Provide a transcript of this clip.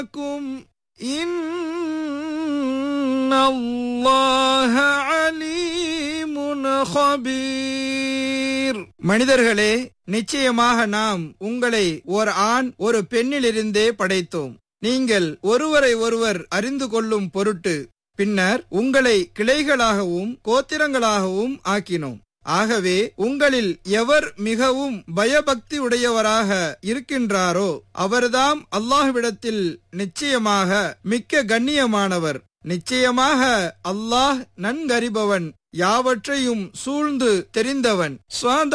لكم إن الله عليم خبير மனிதர்களே நிச்சயமாக நாம் உங்களை ஒரு ஆண் ஒரு பெண்ணிலிருந்தே படைத்தோம் நீங்கள் ஒருவரை ஒருவர் அறிந்து கொள்ளும் பொருட்டு பின்னர் உங்களை கிளைகளாகவும் கோத்திரங்களாகவும் ஆக்கினோம் ஆகவே உங்களில் எவர் மிகவும் பயபக்தி உடையவராக இருக்கின்றாரோ அவர்தாம் அல்லாஹ்விடத்தில் நிச்சயமாக மிக்க கண்ணியமானவர் நிச்சயமாக அல்லாஹ் நன்கறிபவன் யாவற்றையும் சூழ்ந்து தெரிந்தவன்